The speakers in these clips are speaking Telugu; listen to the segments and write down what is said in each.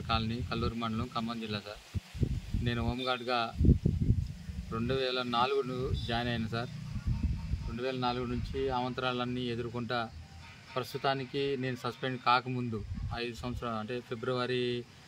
కాలనీ కల్లూరు మండలం ఖమ్మం జిల్లా సార్ నేను హోంగార్డ్గా రెండు వేల నాలుగు జాయిన్ అయ్యాను సార్ రెండు వేల నాలుగు నుంచి అవంతరాలన్నీ ఎదుర్కొంటా ప్రస్తుతానికి నేను సస్పెండ్ కాకముందు ఐదు సంవత్సరాలు అంటే ఫిబ్రవరి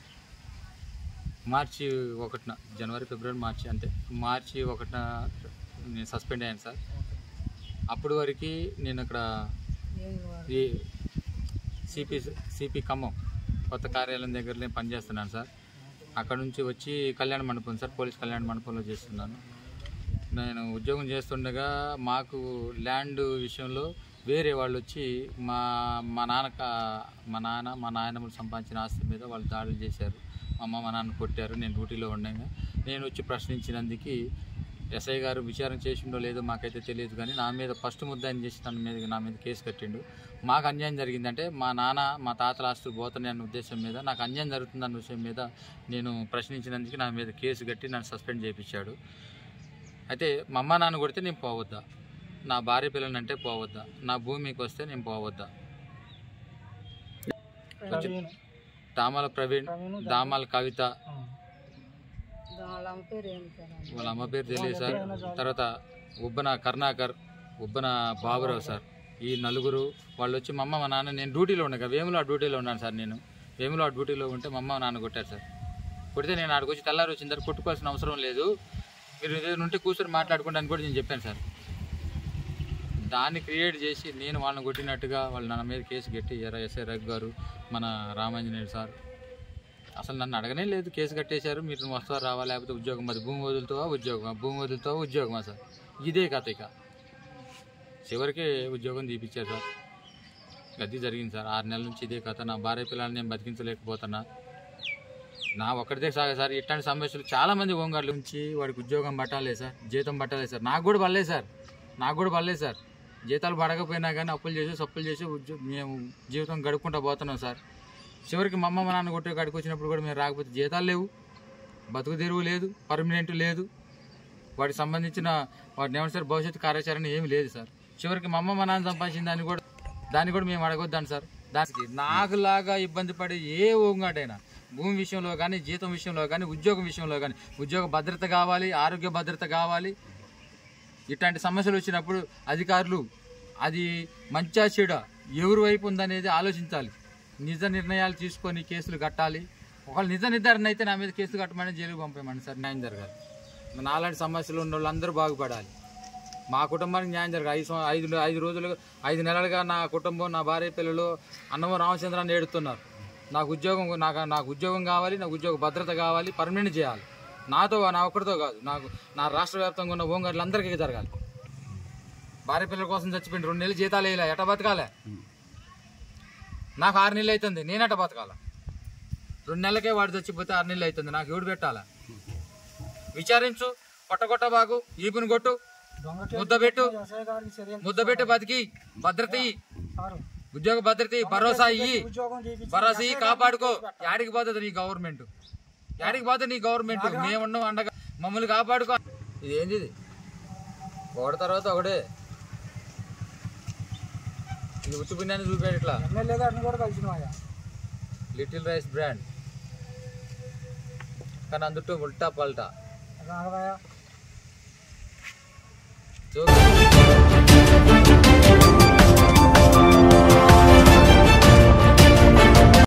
మార్చి ఒకటిన జనవరి ఫిబ్రవరి మార్చి అంతే మార్చి ఒకటిన నేను సస్పెండ్ అయ్యాను సార్ అప్పటి వరకు నేను అక్కడ ఈ సిపి సిపి ఖమ్మం కొత్త కార్యాలయం దగ్గర నేను పనిచేస్తున్నాను సార్ అక్కడ నుంచి వచ్చి కళ్యాణ మండపం సార్ పోలీస్ కళ్యాణ మండపంలో చేస్తున్నాను నేను ఉద్యోగం చేస్తుండగా మాకు ల్యాండ్ విషయంలో వేరే వాళ్ళు వచ్చి మా మా నాన్న కా- మా నాన్న మా నాయనమ్మలు సంపాదించిన ఆస్తి మీద వాళ్ళు దాడులు చేశారు మా అమ్మ మా నాన్న కొట్టారు నేను డ్యూటీలో ఉండగా నేను వచ్చి ప్రశ్నించినందుకు ఎస్ఐ గారు విచారణ చేసిండో లేదో మాకైతే తెలియదు కానీ నా మీద ఫస్ట్ ముద్దాయిని చేసి తన మీద నా మీద కేసు కట్టిండు మాకు అన్యాయం జరిగిందంటే మా నాన్న మా తాతల ఆస్తులు పోతున్నాయి అన్న ఉద్దేశం మీద నాకు అన్యాయం జరుగుతుందన్న విషయం మీద నేను ప్రశ్నించినందుకు నా మీద కేసు కట్టి నన్ను సస్పెండ్ చేయించాడు అయితే మా అమ్మ నాన్న కొడితే నేను పోవద్దా నా భార్య పిల్లలు అంటే పోవద్దా నా భూమికి వస్తే నేను పోవద్దా కొంచెం దామాల ప్రవీణ్ దామాల కవిత వాళ్ళ అమ్మ పేరు ఏం సార్ వాళ్ళ అమ్మ పేరు తెలియదు సార్ తర్వాత ఉబ్బన కరుణాకర్ ఉబ్బన బాబురావు సార్ ఈ నలుగురు వాళ్ళు వచ్చి మా అమ్మ మా నాన్న నేను డ్యూటీలో ఉండగా వేములో ఆ డ్యూటీలో ఉన్నాను సార్ నేను వేములో ఆ డ్యూటీలో ఉంటే మా అమ్మ మా నాన్న కొట్టారు సార్ కొడితే నేను ఆడికి వచ్చి తెల్లారి వచ్చిన తర్వాత కొట్టుకోవాల్సిన అవసరం లేదు మీరు ఏదైనా ఉంటే కూర్చొని మాట్లాడుకుంటాను కూడా నేను చెప్పాను సార్ దాన్ని క్రియేట్ చేసి నేను వాళ్ళని కొట్టినట్టుగా వాళ్ళు నా మీద కేసు కట్టి ఎర్ర ఎస్ఐ రఘు గారు మన రామాంజనేయుడు సార్ అసలు నన్ను అడగనే లేదు కేసు కట్టేశారు మీరు నువ్వు వస్తావా రావా లేకపోతే ఉద్యోగం అది భూమి వదులుతావా ఉద్యోగమా భూమి వదులుతావా ఉద్యోగమా సార్ ఇదే కథ ఇక చివరికి ఉద్యోగం తీపిచ్చారు సార్ గది జరిగింది సార్ ఆరు నెలల నుంచి ఇదే కథ నా భార్య పిల్లల్ని నేను బతికించలేకపోతున్నా నా ఒక్కడిదే సాగే సార్ ఇట్లాంటి సమస్యలు చాలా మంది హోంగార్డుల నుంచి వాడికి ఉద్యోగం పట్టాలి సార్ జీతం పట్టాలి సార్ నాకు కూడా పడలేదు సార్ నాకు కూడా పడలేదు సార్ జీతాలు పడకపోయినా కానీ అప్పులు చేసి సప్పులు చేసి ఉద్యో మేము జీవితం గడుపుకుంటూ పోతున్నాం సార్ చివరికి మా అమ్మ మా నాన్న కొట్టే కాడికి వచ్చినప్పుడు కూడా మేము రాకపోతే జీతాలు లేవు బతుకు తెరువు లేదు పర్మనెంట్ లేదు వాటికి సంబంధించిన వాటిని ఏమంటే సార్ భవిష్యత్తు కార్యాచరణ ఏమి లేదు సార్ చివరికి మా అమ్మ మా నాన్న సంపాదించిన దాన్ని కూడా దాన్ని కూడా మేము అడగొద్దాను సార్ దానికి నాకులాగా ఇబ్బంది పడే ఏ ఓంగాటైనా భూమి విషయంలో కానీ జీతం విషయంలో కానీ ఉద్యోగం విషయంలో కానీ ఉద్యోగ భద్రత కావాలి ఆరోగ్య భద్రత కావాలి ఇట్లాంటి సమస్యలు వచ్చినప్పుడు అధికారులు అది మంచా చెడ ఎవరి వైపు ఉందనేది ఆలోచించాలి నిజ నిర్ణయాలు తీసుకొని కేసులు కట్టాలి ఒకవేళ నిజ నిర్ధారణ అయితే నా మీద కేసులు కట్టమని జైలుకి పంపేయమని సార్ న్యాయం జరగాలి నాలాంటి సమస్యలు ఉన్న వాళ్ళందరూ బాగుపడాలి మా కుటుంబానికి న్యాయం జరగాలి ఐదు సం- ఐదు ఐదు రోజులు ఐదు నెలలుగా నా కుటుంబం నా భార్య పిల్లలు అన్నమో రామచంద్రాన్ని ఏడుతున్నారు నాకు ఉద్యోగం నాకు నాకు ఉద్యోగం కావాలి నాకు ఉద్యోగ భద్రత కావాలి పర్మనెంట్ చేయాలి నాతో నా ఒక్కడితో కాదు నాకు నా రాష్ట్ర వ్యాప్తంగా ఉన్న హోంగార్డులు అందరికీ జరగాలి భార్య పిల్లల కోసం చచ్చిపోయింది రెండు నెలలు జీతాలు వేయలే ఎట బతకాలే నాకు ఆరు నెలలు అవుతుంది నేనెట బతకాల రెండు నెలలకే వాడు చచ్చిపోతే ఆరు నెలలు అవుతుంది నాకు ఎవడు పెట్టాలా విచారించు కొట్టగొట్ట బాగు ఈపుని కొట్టు ముద్ద పెట్టు ముద్ద పెట్టి బతికి భద్రత ఇయ్యి. ఉద్యోగ భద్రత ఇయ్యి, భరోసా ఇయ్యి భరోసా ఇయ్యి, కాపాడుకో యాడికి పోతుంది నీ గవర్నమెంట్ యాడికి పోతుంది నీ గవర్నమెంట్ మేమున్నాం అండగా మమ్మల్ని కాపాడుకో ఇది ఏంది ఇది ఒకటి తర్వాత ఒకటే ఇది ఉత్తి పిండాన్ని చూపాడు ఇట్లా ఎమ్మెల్యే గారిని కూడా కలిసినాయా లిటిల్ రైస్ బ్రాండ్ కానీ అందులో ఉల్టా పల్టా రాఘవయ్య చూపు